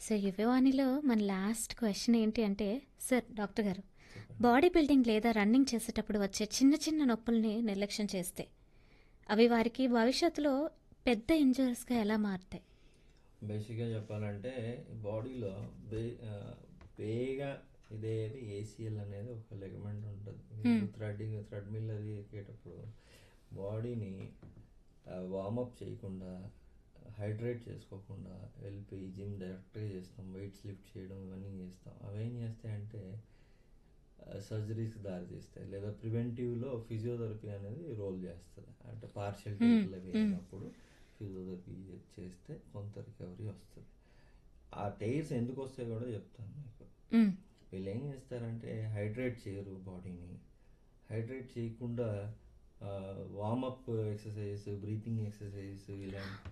So యువవాణిలో మన last question ఏంటి అంటే సార్ డాక్టర్ గారు బాడీ బిల్డింగ్ లేదా రన్నింగ్ చేసేటప్పుడు వచ్చే చిన్న చిన్న నొప్పుల్ని నిర్లక్ష్యం చేస్తే అవి వారికి భవిష్యత్తులో పెద్ద ఇంజురీస్గా ఎలా మారుతాయి బేసిక్గా చెప్పాలంటే బాడీలో బే ఆ, బేగా ఇదేది ఏసీఎల్ అనేది ఒక లెగమెంట్ ఉంటుంది థ్రెడ్డింగ్ థ్రెడ్ మిల్ అది ఎక్కేటప్పుడు బాడీని వార్మప్ చేయకుండా హైడ్రేట్ చేసుకోకుండా వెళ్ళిపోయి జిమ్ డైరెక్ట్గా చేస్తాం వెయిట్స్ లిఫ్ట్ చేయడం ఇవన్నీ చేస్తాం అవేం చేస్తాయంటే సర్జరీస్కి దారి తీస్తాయి లేదా ప్రివెంటివ్లో ఫిజియోథెరపీ అనేది రోల్ చేస్తుంది అంటే పార్షియల్ అవి అయినప్పుడు ఫిజియోథెరపీ చేస్తే కొంత రికవరీ వస్తుంది ఆ టైర్స్ ఎందుకు వస్తాయో కూడా చెప్తాను మీకు మ్మ్. వీళ్ళు ఏం చేస్తారంటే హైడ్రేట్ చేయరు బాడీని హైడ్రేట్ చేయకుండా వార్మప్ ఎక్సర్సైజ్ బ్రీతింగ్ ఎక్సర్సైజ్ ఇలాంటి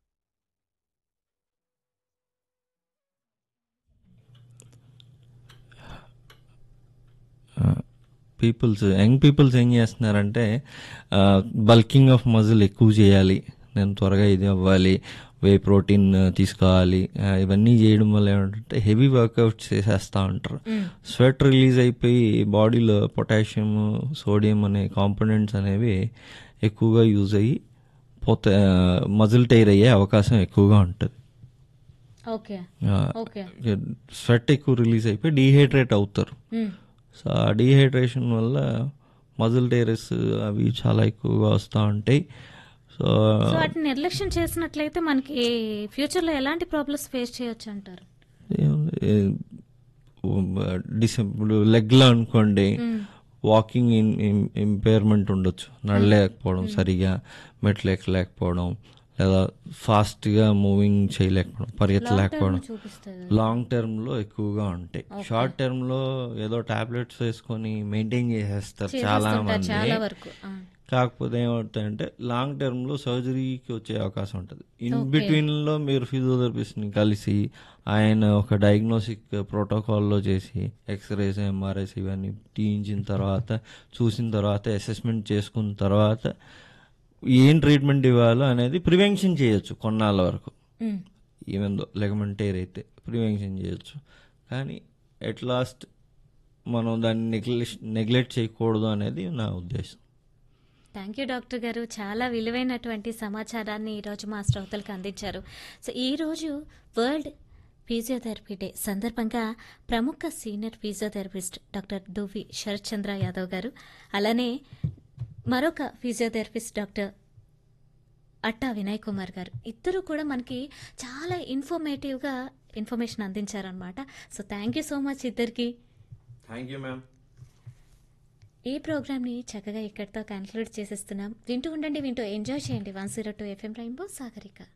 పీపుల్స్ యంగ్ పీపుల్స్ ఏం చేస్తున్నారంటే బల్కింగ్ ఆఫ్ మజిల్ ఎక్కువ చేయాలి నేను త్వరగా ఇది అవ్వాలి వే ప్రోటీన్ తీసుకోవాలి ఆ, ఇవన్నీ చేయడం వల్ల ఏమంటే హెవీ వర్కౌట్ చేసేస్తూ ఉంటారు స్వెట్ రిలీజ్ అయిపోయి బాడీలో పొటాషియం సోడియం అనే కాంపోనెంట్స్ అనేవి ఎక్కువగా యూజ్ అయ్యి పోతే మజిల్ టైర్ అయ్యే అవకాశం ఎక్కువగా ఉంటుంది ఓకే ఓకే స్వెట్ ఎక్కువ రిలీజ్ అయిపోయి డీహైడ్రేట్ అవుతారు మ్మ్. సో ఆ డీహైడ్రేషన్ వల్ల మజిల్ టైరస్ అవి చాలా ఎక్కువగా వస్తూ ఉంటాయి సో సో వాటిని నిర్లక్ష్యం చేసినట్లయితే మనకి ఫ్యూచర్లో ఎలాంటి ప్రాబ్లమ్స్ ఫేస్ చేయొచ్చు అంటారు డిసెంబుల్ లెగ్లో అనుకోండి వాకింగ్ ఇంపైర్మెంట్ ఉండొచ్చు నడలేకపోవడం సరిగా మెట్లు ఎక్కలేకపోవడం లేదా ఫాస్ట్గా మూవింగ్ చేయలేకపోవడం పరిగెత్తలేకపోవడం చూపిస్తుంది లాంగ్ టర్మ్ లో ఎక్కువగా ఉంటాయి షార్ట్ టర్మ్ లో ఏదో టాబ్లెట్స్ వేసుకొని మెయింటైన్ చేసేస్తారు చాలా మంది చాలా వరకు ఆ. కాకపోతే ఏమవుతాయంటే లాంగ్ టర్మ్ లో సర్జరీకి వచ్చే అవకాశం ఉంటుంది ఇన్ బిట్వీన్ లో మీరు ఫిజియోథెరపిస్ట్ ని కలిసి ఆయన ఒక డయాగ్నోస్టిక్ ప్రోటోకాల్లో చేసి ఎక్స్రేస్ ఎంఆర్ఐస్ ఇవన్నీ తీయించిన తర్వాత చూసిన తర్వాత అసెస్మెంట్ చేసుకున్న తర్వాత ఏం ట్రీట్మెంట్ ఇవ్వాలో అనేది ప్రివెన్షన్ చేయొచ్చు కొన్నాళ్ళ వరకు hmm. Even though ligament tear అయితే ప్రివెన్షన్ చేయొచ్చు కానీ ఎట్ లాస్ట్ మనం దాన్ని నెగ్లెక్ట్ నెగ్లెక్ట్ చేయకూడదు అనేది నా ఉద్దేశం థ్యాంక్ యూ డాక్టర్ గారు చాలా విలువైనటువంటి సమాచారాన్ని ఈరోజు మా శ్రోతలకు అందించారు సో ఈరోజు వరల్డ్ ఫిజియోథెరపీ డే సందర్భంగా ప్రముఖ senior physiotherapist doctor Duvvi Sarath Chandra Yadav గారు అలానే మరొక ఫిజియోథెరపిస్ట్ డాక్టర్ అట్టా వినయ్ కుమార్ గారు ఇద్దరు కూడా మనకి చాలా ఇన్ఫర్మేటివ్గా ఇన్ఫర్మేషన్ అందించారనమాట so thank you so much ఇద్దరికి థ్యాంక్ యూ మ్యామ్ ఈ ప్రోగ్రామ్ని చక్కగా ఇక్కడితో కన్క్లూడ్ చేసేస్తున్నాం వింటూ ఉండండి వింటూ ఎంజాయ్ చేయండి one zero two FM rainbow Sagarika